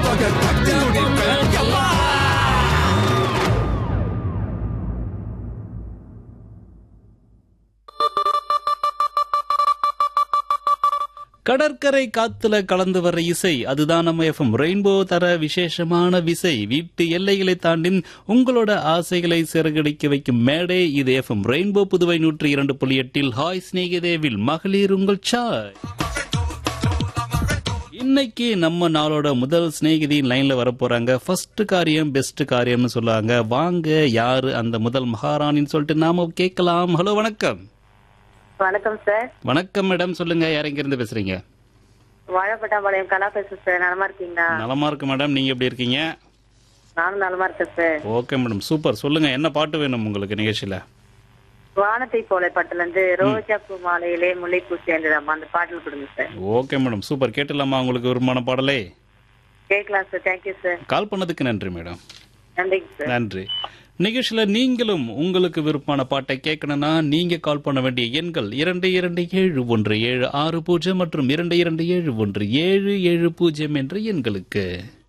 மகன் பக்தி முடிப்பேன் யப்பா! கடற்கரை காத்துல கலந்து வர இசை அதுதான் நம்ம எஃப்எம் ரெயின்போ தர விசேஷமான விசை வீட்டு எல்லைகளை தாண்டி உங்களோட ஆசைகளை சிறகடிக்க வைக்கும் மேடை இது எஃப்எம் ரெயின்போ புதுவை நூற்றி இரண்டு புள்ளி எட்டில் ஹாய் ஸ்நேகிதேவில் மகளிர் உங்கள் சாய் இன்னைக்கு நம்ம நாளோட முதல் சிநேகிதி லைன்ல வர போறாங்க ஃபர்ஸ்ட் காரியம் பெஸ்ட் காரியம்னு சொல்லுவாங்க வாங்க யாரு அந்த முதல் மகாராணின்னு சொல்லிட்டு நாம கேட்கலாம் ஹலோ வணக்கம் வணக்கம் சார் வணக்கம் மேடம் சொல்லுங்க யார் எங்க இருந்து பேசுறீங்க வாழைப்பட்டாம்பாளையம் கலா பேசுறேன் சார் நலமா இருக்கீங்களா நலமா இருக்கு மேடம் நீங்க எப்படி இருக்கீங்க நானும் நலமா இருக்கேன் சார் ஓகே மேடம் சூப்பர் சொல்லுங்க என்ன பாட்டு வேணும் உங்களுக்கு நிகழ்ச்சியில வானத்தை போல பாட்டுல இருந்து ரோஜா பூ மாலையிலே முல்லைப்பூ சேர்ந்ததாமா அந்த பாடல் கொடுங்க சார் ஓகே மேடம் சூப்பர் கேட்டுலாமா உங்களுக்கு விரும்பமான பாடலே கேட்கலாம் சார் தேங்க்யூ சார் கால் பண்ணதுக்கு நன்றி மேடம் நன்றிங்க சார் நன்றி நிகழ்ச்சியில நீங்களும் உங்களுக்கு விருப்பமான பாட்டை கேட்கணும்னா நீங்க கால் பண்ண வேண்டிய எண்கள் இரண்டு இரண்டு ஏழு ஒன்று ஏழு ஆறு பூஜ்ஜியம் மற்றும் இரண்டு இரண்டு ஏழு ஒன்று ஏழு ஏழு பூஜ்ஜியம் என்ற எண்களுக்கு